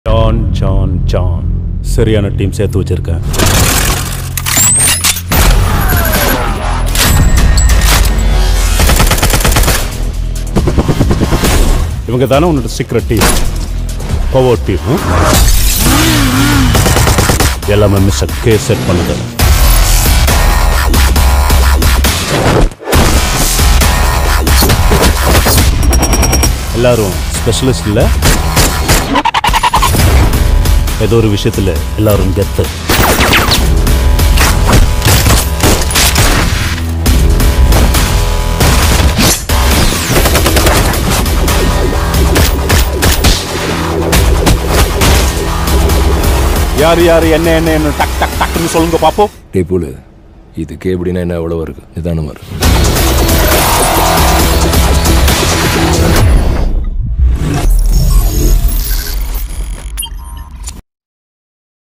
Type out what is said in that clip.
John John John சரியான team சேர்த்து வச்சிருக்கேன் இவங்க தானே உன்னோட சீக்ரெட் டீம் பவர் டீம் எல்லாமே மிஸ்டர் கே செட் பண்ணுது எல்லாரும் ஸ்பெஷலிஸ்ட் இல்லை ஏதோ ஒரு விஷயத்துல எல்லாரும் கெத்து யார் யார் என்ன என்ன என்ன டக் டக் டக்குன்னு சொல்லுங்க பாப்போம் டே புலு இதுக்கே எப்படின்னா என்ன எவ்வளோ இருக்கு நிதானமாக இருக்கு